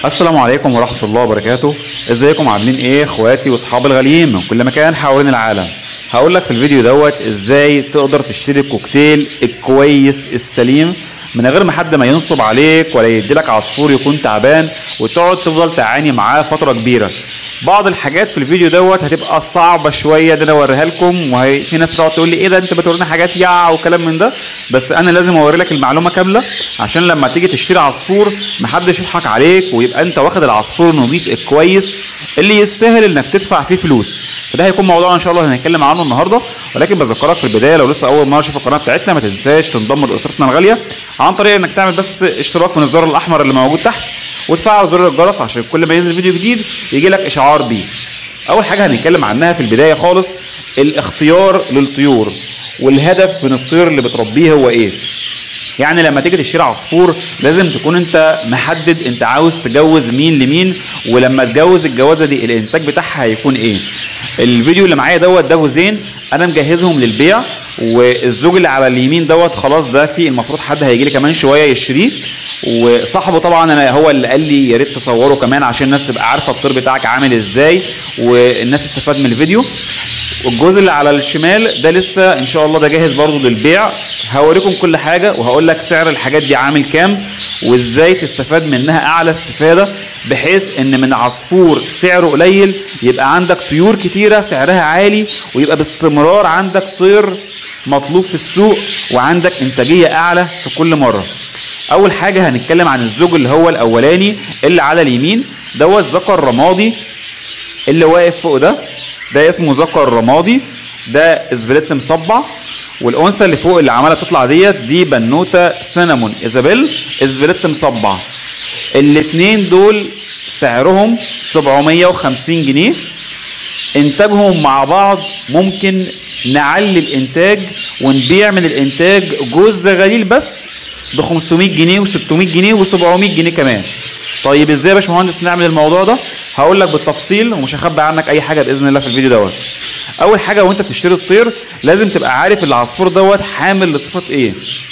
السلام عليكم ورحمة الله وبركاته ازيكم عاملين ايه اخواتي واصحابي الغاليين من كل مكان حوالين العالم هقول لك في الفيديو دوت ازاي تقدر تشتري الكوكتيل الكويس السليم من غير ما حد ما ينصب عليك ولا يديلك عصفور يكون تعبان وتقعد تفضل تعاني معاه فترة كبيرة بعض الحاجات في الفيديو دوت هتبقى صعبة شوية ده انا اوريها لكم وفي ناس تقعد تقول لي ايه ده انت بتورينا حاجات يا وكلام من ده بس انا لازم اوري لك المعلومة كاملة عشان لما تيجي تشتري عصفور محدش يضحك عليك ويبقى انت واخد العصفور النظيف الكويس اللي يستاهل انك تدفع فيه فلوس فده هيكون موضوعنا ان شاء الله هنتكلم عنه النهارده ولكن بذكرك في البدايه لو لسه اول مره تشوف القناه بتاعتنا ما تنساش تنضم لاسرتنا الغاليه عن طريق انك تعمل بس اشتراك من الزر الاحمر اللي موجود تحت وتفعل زر الجرس عشان كل ما ينزل فيديو جديد يجي لك اشعار بيه اول حاجه هنتكلم عنها في البدايه خالص الاختيار للطيور والهدف من الطير اللي بتربيه هو ايه يعني لما تيجي تشتري عصفور لازم تكون انت محدد انت عاوز تجوز مين لمين ولما تجوز الجوازه دي الانتاج بتاعها هيكون ايه الفيديو اللي معايا دوت ده جوزين انا مجهزهم للبيع والزوج اللي على اليمين دوت خلاص ده في المفروض حد هيجي لي كمان شويه يشتريه وصاحبه طبعا انا هو اللي قال لي يا ريت تصوره كمان عشان الناس تبقى عارفه الطير بتاعك عامل ازاي والناس تستفاد من الفيديو والجزء اللي على الشمال ده لسه ان شاء الله ده جاهز برضو للبيع هوريكم كل حاجه وهقول لك سعر الحاجات دي عامل كام وازاي تستفاد منها اعلى استفاده بحيث ان من عصفور سعره قليل يبقى عندك طيور كتيره سعرها عالي ويبقى باستمرار عندك طير مطلوب في السوق وعندك انتاجيه اعلى في كل مره اول حاجه هنتكلم عن الزوج اللي هو الاولاني اللي على اليمين دوت ذكر رمادي اللي واقف فوق ده ده اسمه ذكر رمادي ده اسبريت مصبع والانثى اللي فوق اللي عماله تطلع ديت دي بنوته سينامون ايزابيل اسبريت مصبع الاتنين دول سعرهم 750 جنيه انتاجهم مع بعض ممكن نعلي الانتاج ونبيع من الانتاج جوز زغاليل بس ب 500 جنيه و600 جنيه و700 جنيه كمان طيب ازاي يا باشمهندس نعمل الموضوع ده هقول لك بالتفصيل ومش هخبي عنك اي حاجه باذن الله في الفيديو دوت اول حاجه وانت بتشتري الطير لازم تبقى عارف العصفور دوت حامل لصفه ايه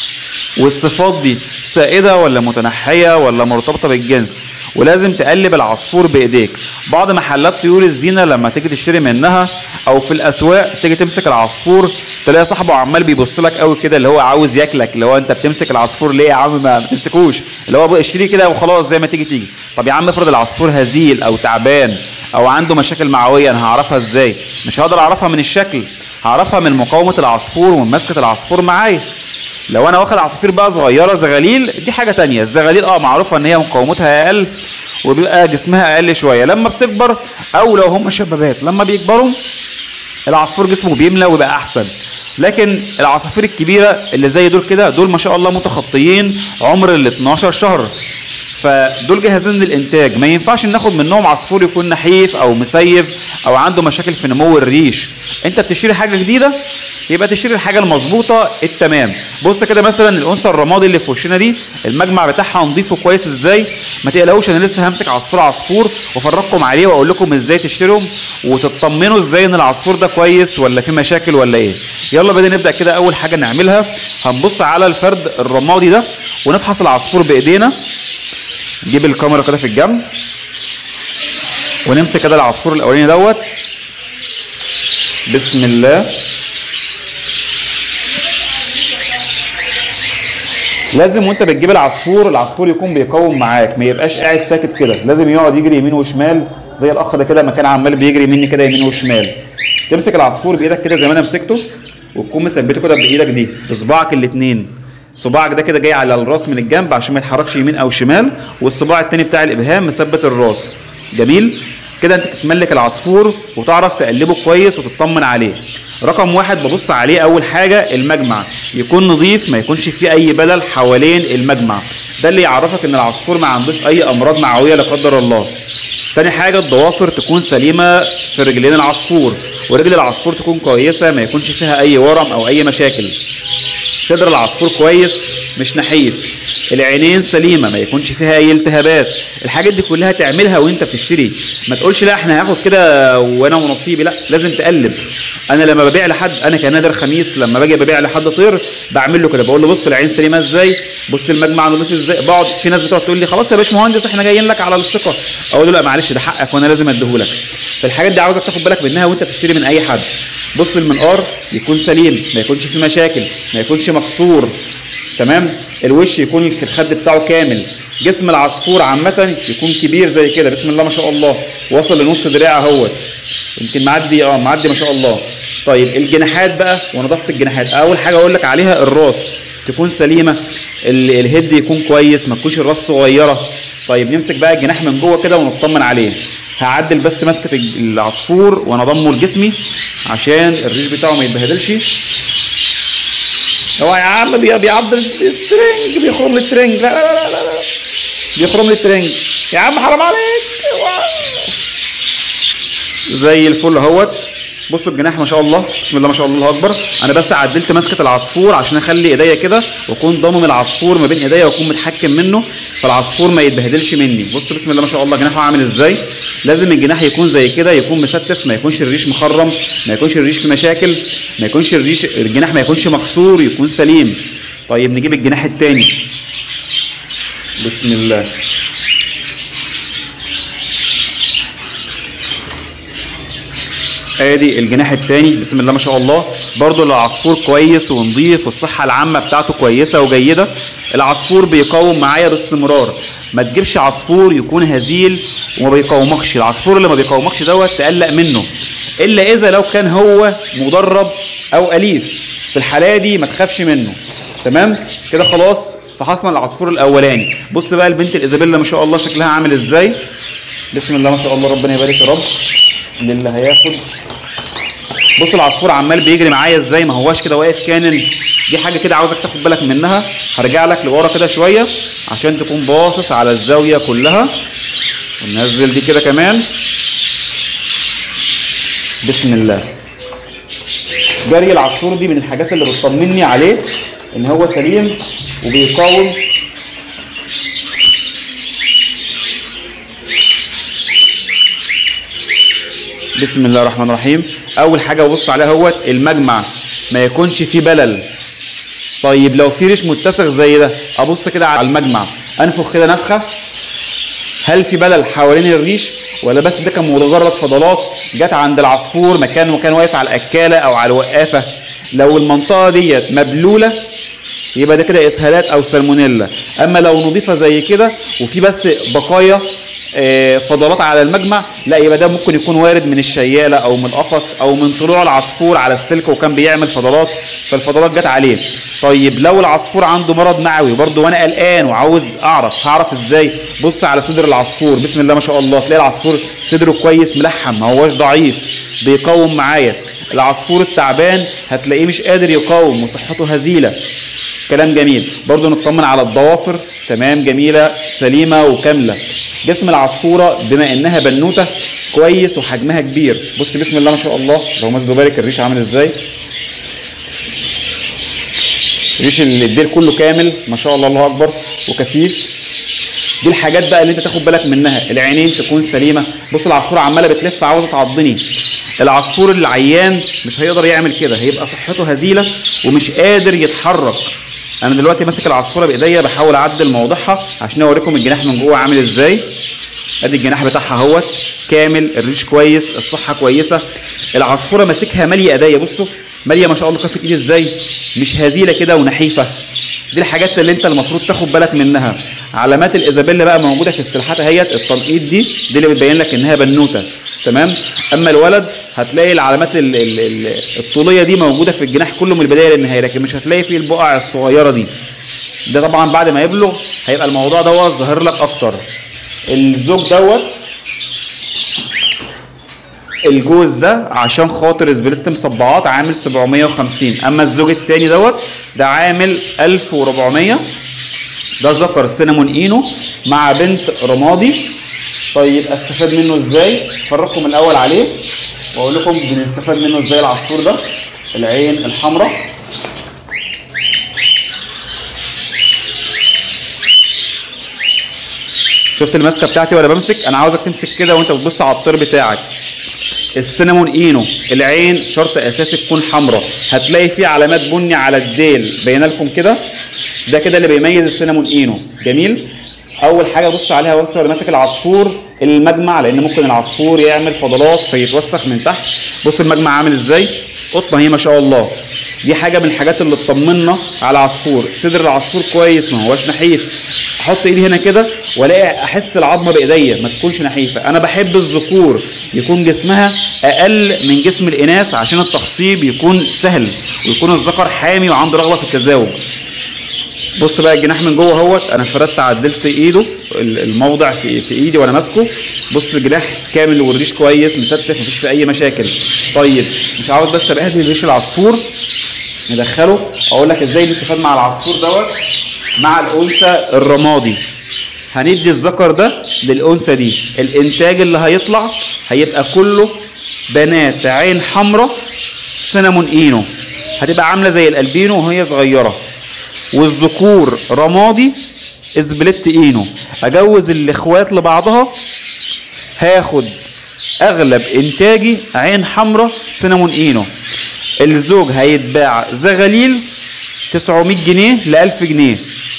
والصفات دي سائده ولا متنحيه ولا مرتبطه بالجنس ولازم تقلب العصفور بايديك بعض محلات طيور الزينه لما تيجي تشتري منها او في الاسواق تيجي تمسك العصفور تلاقي صاحبه عمال بيبص لك قوي كده اللي هو عاوز ياكلك اللي هو انت بتمسك العصفور ليه يا عم ما تمسكوش اللي هو اشتريه كده وخلاص زي ما تيجي تيجي طب يا عم افرض العصفور هزيل او تعبان او عنده مشاكل معويه انا هعرفها ازاي مش هقدر اعرفها من الشكل هعرفها من مقاومه العصفور ومن مسكه العصفور معايا لو انا واخد عصافير بقى صغيره زغاليل دي حاجه تانية الزغاليل اه معروفه ان هي مقاومتها اقل وبيبقى جسمها اقل شويه لما بتكبر او لو هم شبابات لما بيكبروا العصفور جسمه بيملى ويبقى احسن لكن العصافير الكبيره اللي زي دول كده دول ما شاء الله متخطيين عمر ال 12 شهر فدول جاهزين للانتاج ما ينفعش ناخد منهم عصفور يكون نحيف او مسيف او عنده مشاكل في نمو الريش انت بتشتري حاجه جديده يبقى تشتري الحاجه المظبوطه التمام بص كده مثلا الانثى الرمادي اللي في وشنا دي المجمع بتاعها نضيف وكويس ازاي ما تقلقوش انا لسه همسك عصفور عصفور وافرجكم عليه واقول لكم ازاي تشتريهم وتطمنوا ازاي ان العصفور ده كويس ولا في مشاكل ولا ايه يلا بدنا نبدا كده اول حاجه نعملها هنبص على الفرد الرمادي ده ونفحص العصفور بايدينا نجيب الكاميرا كده في الجنب ونمسك كده العصفور الاولاني دوت بسم الله لازم وانت بتجيب العصفور العصفور يكون بيقاوم معاك ما يبقاش قاعد ساكت كده لازم يقعد يجري يمين وشمال زي الاخ ده كده ما كان عمال بيجري مني كده يمين وشمال تمسك العصفور بايدك كده زي ما انا مسكته وتكون مثبته كده بايدك دي بصباعك الاثنين صباعك ده كده جاي على الراس من الجنب عشان ما يتحركش يمين او شمال والصباع التاني بتاع الابهام مثبت الراس جميل كده انت تتملك العصفور وتعرف تقلبه كويس وتطمن عليه رقم واحد ببص عليه اول حاجه المجمع يكون نظيف ما يكونش فيه اي بلل حوالين المجمع ده اللي يعرفك ان العصفور ما عندوش اي امراض معويه لا قدر الله تاني حاجه الضوافر تكون سليمه في رجلين العصفور ورجل العصفور تكون كويسه ما يكونش فيها اي ورم او اي مشاكل صدر العصفور كويس مش نحيف العينين سليمه ما يكونش فيها اي التهابات الحاجات دي كلها تعملها وانت بتشتري ما تقولش لا احنا هاخد كده وانا ونصيبي لا لازم تقلب انا لما ببيع لحد انا كنادر خميس لما باجي ببيع لحد طير بعمل له كده بقول له بص العين سليمه ازاي بص المجمع نضيف ازاي بقعد في ناس بتقعد تقول لي خلاص يا باشمهندس احنا جايين لك على الثقه اقول له لا معلش ده حقك وانا لازم اديهولك فالحاجات دي عاوزك تاخد بالك منها وانت بتشتري من اي حد بص المنقار يكون سليم ما يكونش فيه مشاكل ما يكونش مكسور تمام الوش يكون الخد بتاعه كامل جسم العصفور عامة يكون كبير زي كده بسم الله ما شاء الله وصل لنص دراع اهوت يمكن معدي اه معدي ما شاء الله طيب الجناحات بقى ونظافة الجناحات اول حاجة اقول لك عليها الراس تكون سليمة ال- الهيد يكون كويس ما تكونش الراس صغيرة طيب نمسك بقى الجناح من جوه كده ونطمن عليه هعدل بس ماسكة الج- العصفور وانا ضمه لجسمي عشان الريش بتاعه ما يتبهدلش هو يا عم بي- بيعضل الترنج بيخرم لي الترنج لا لا لا لا لا بيخرم لي الترنج يا عم حرام عليك زي الفل اهوت بصوا الجناح ما شاء الله بسم الله ما شاء الله الله اكبر انا بس عدلت ماسكه العصفور عشان اخلي ايديا كده واكون ضامن العصفور ما بين ايديا واكون متحكم منه فالعصفور ما يتبهدلش مني بصوا بسم الله ما شاء الله جناحه عامل ازاي لازم الجناح يكون زي كده يكون مستف ما يكونش الريش مخرم ما يكونش الريش في مشاكل ما يكونش الريش الجناح ما يكونش مكسور يكون سليم طيب نجيب الجناح التاني بسم الله ادي الجناح التاني بسم الله ما شاء الله برضو العصفور كويس ونظيف والصحة العامة بتاعته كويسة وجيدة العصفور بيقاوم معايا باستمرار ما تجيبش عصفور يكون هزيل وما بيقاومكش العصفور اللي ما بيقاومكش دوت تقلق منه الا اذا لو كان هو مدرب او اليف في الحالة دي ما تخافش منه تمام كده خلاص فحصنا العصفور الاولاني بص بقى البنت الايزابيلا ما شاء الله شكلها عامل ازاي بسم الله ما شاء الله ربنا يبارك يا رب للي هياخد بص العصفور عمال بيجري معايا ازاي ما هواش كده واقف كانن دي حاجه كده عاوزك تاخد بالك منها هرجع لك لورا كده شويه عشان تكون باصص على الزاويه كلها وننزل دي كده كمان بسم الله جري العصفور دي من الحاجات اللي بتطمني عليه ان هو سليم وبيقاوم بسم الله الرحمن الرحيم اول حاجه ببص عليها هو المجمع ما يكونش فيه بلل طيب لو في ريش متسخ زي ده ابص كده على المجمع انفخ كده نفخه هل في بلل حوالين الريش ولا بس ده كان مجرد فضلات جت عند العصفور مكان وكان واقف على الاكاله او على الوقافه لو المنطقه ديت مبلوله يبقى ده كده اسهالات او سالمونيلا اما لو نضيفه زي كده وفي بس بقايا آه، فضلات على المجمع لا يبقى ده ممكن يكون وارد من الشياله او من القفص او من طلوع العصفور على السلك وكان بيعمل فضلات فالفضلات جت عليه طيب لو العصفور عنده مرض معوي برضه وانا قلقان وعاوز اعرف هعرف ازاي بص على صدر العصفور بسم الله ما شاء الله تلاقي العصفور صدره كويس ملحم ما هوش ضعيف بيقاوم معايا العصفور التعبان هتلاقيه مش قادر يقاوم وصحته هزيله كلام جميل برضو نطمن على الضوافر تمام جميلة سليمة وكاملة جسم العصفورة بما انها بنوتة كويس وحجمها كبير بص بسم الله ما شاء الله اللهم صل وبارك الريش عامل ازاي ريش الديل كله كامل ما شاء الله الله اكبر وكثيف دي الحاجات بقى اللي انت تاخد بالك منها العينين تكون سليمه بص العصفوره عماله بتلف عاوزه تعضني العصفور العيان مش هيقدر يعمل كده هيبقى صحته هزيله ومش قادر يتحرك انا دلوقتي ماسك العصفوره بايديا بحاول اعدل موضعها عشان اوريكم الجناح من جوه عامل ازاي ادي الجناح بتاعها اهوت كامل الريش كويس الصحه كويسه العصفوره ماسكها ماليه ايديا بصوا ماليه ما شاء الله كفه ايدي ازاي مش هزيله كده ونحيفه دي الحاجات اللي انت المفروض تاخد بالك منها علامات الايزابيلا بقى موجوده في السلحات اهيت التنقيط دي دي اللي بتبين لك انها بنوته تمام اما الولد هتلاقي العلامات ال ال ال الطوليه دي موجوده في الجناح كله من البدايه للنهايه لكن مش هتلاقي فيه البقع الصغيره دي ده طبعا بعد ما يبلغ هيبقى الموضوع دوت ظاهر لك اكتر الزوج دوت الجوز ده عشان خاطر سبليت مصبعات عامل 750 اما الزوج التاني دوت ده عامل 1400 ده ذكر سينامون اينو مع بنت رمادي طيب استفاد منه ازاي افرجكم الاول عليه واقول لكم بنستفاد منه ازاي العصفور ده العين الحمراء شفت الماسكه بتاعتي وانا بمسك انا عاوزك تمسك كده وانت بتبص على الطير بتاعك السينامون اينو العين شرط اساسي تكون حمراء هتلاقي فيه علامات بني على الديل باينه لكم كده ده كده اللي بيميز السينامون اينو جميل اول حاجه بص عليها بص وانا ماسك العصفور المجمع لان ممكن العصفور يعمل فضلات فيتوسخ من تحت بص المجمع عامل ازاي قطه هي ما شاء الله دي حاجه من الحاجات اللي تطمنا على العصفور صدر العصفور كويس ما هوش نحيف احط ايدي هنا كده والاقي احس العظمه بايديا ما تكونش نحيفه انا بحب الذكور يكون جسمها اقل من جسم الاناث عشان التخصيب يكون سهل ويكون الذكر حامي وعنده رغبه في التزاوج بص بقى الجناح من جوه اهوت انا فردت عدلت ايده الموضع في في ايدي وانا ماسكه بص الجناح كامل والريش كويس مستف مفيش فيه اي مشاكل طيب مش عاوز بس ابهدل ريش العصفور ندخله اقول لك ازاي نستفاد مع العصفور دوت مع الانثى الرمادي هندي الذكر ده للانثى دي الانتاج اللي هيطلع هيبقى كله بنات عين حمراء سينامون اينو هتبقى عامله زي الالبينو وهي صغيره والذكور رمادي اسبليت اينو اجوز الاخوات لبعضها هاخد اغلب انتاجي عين حمراء سينامون اينو الزوج هيتباع زغليل 900 جنيه ل 1000 جنيه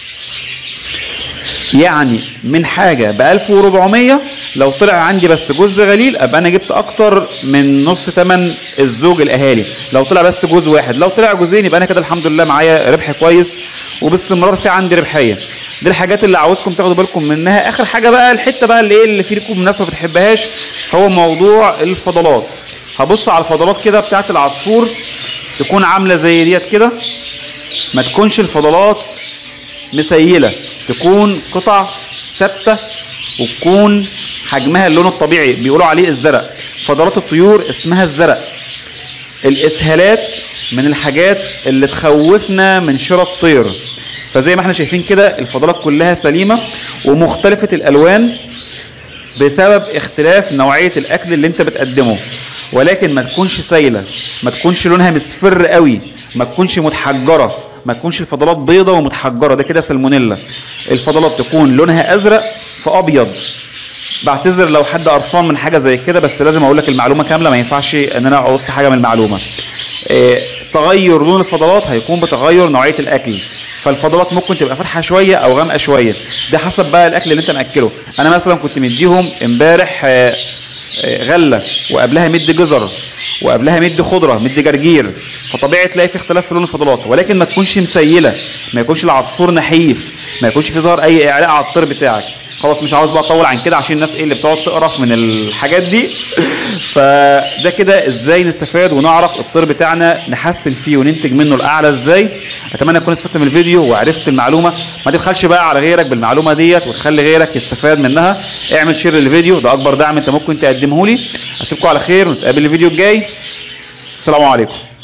يعني من حاجه ب 1400 لو طلع عندي بس جوز غليل ابقى انا جبت اكتر من نص ثمن الزوج الاهالي لو طلع بس جوز واحد لو طلع جوزين يبقى انا كده الحمد لله معايا ربح كويس وباستمرار في عندي ربحيه دي الحاجات اللي عاوزكم تاخدوا بالكم منها اخر حاجه بقى الحته بقى اللي ايه اللي فيكم ناس ما بتحبهاش هو موضوع الفضلات هبص على الفضلات كده بتاعت العصفور تكون عامله زي ديت كده ما تكونش الفضلات مسيله تكون قطع ثابته وتكون حجمها اللون الطبيعي بيقولوا عليه الزرق فضلات الطيور اسمها الزرق الاسهالات من الحاجات اللي تخوفنا من شراء الطير فزي ما احنا شايفين كده الفضلات كلها سليمه ومختلفه الالوان بسبب اختلاف نوعيه الاكل اللي انت بتقدمه ولكن ما تكونش سايله ما تكونش لونها مصفر قوي ما تكونش متحجره ما تكونش الفضلات بيضة ومتحجرة ده كده سالمونيلا الفضلات تكون لونها أزرق في أبيض بعتذر لو حد قرفان من حاجة زي كده بس لازم أقول لك المعلومة كاملة ما ينفعش إن أنا أقص حاجة من المعلومة إيه تغير لون الفضلات هيكون بتغير نوعية الأكل فالفضلات ممكن تبقى فاتحه شويه او غامقه شويه ده حسب بقى الاكل اللي انت ماكله انا مثلا كنت مديهم امبارح غله وقبلها مد جزر وقبلها مد خضره مد جرجير فطبيعي تلاقي في اختلاف في لون الفضلات ولكن ما تكونش مسيله ما يكونش العصفور نحيف ما يكونش في ظهر اي اعلاء على الطير بتاعك خلاص مش عاوز بقى اطول عن كده عشان الناس ايه اللي بتقعد تقرف من الحاجات دي فده كده ازاي نستفاد ونعرف الطير بتاعنا نحسن فيه وننتج منه الاعلى ازاي اتمنى تكون استفدت من الفيديو وعرفت المعلومه ما تبخلش بقى على غيرك بالمعلومه ديت وتخلي غيرك يستفاد منها اعمل شير للفيديو ده اكبر دعم انت ممكن تقدمه لي اسيبكم على خير ونتقابل الفيديو الجاي السلام عليكم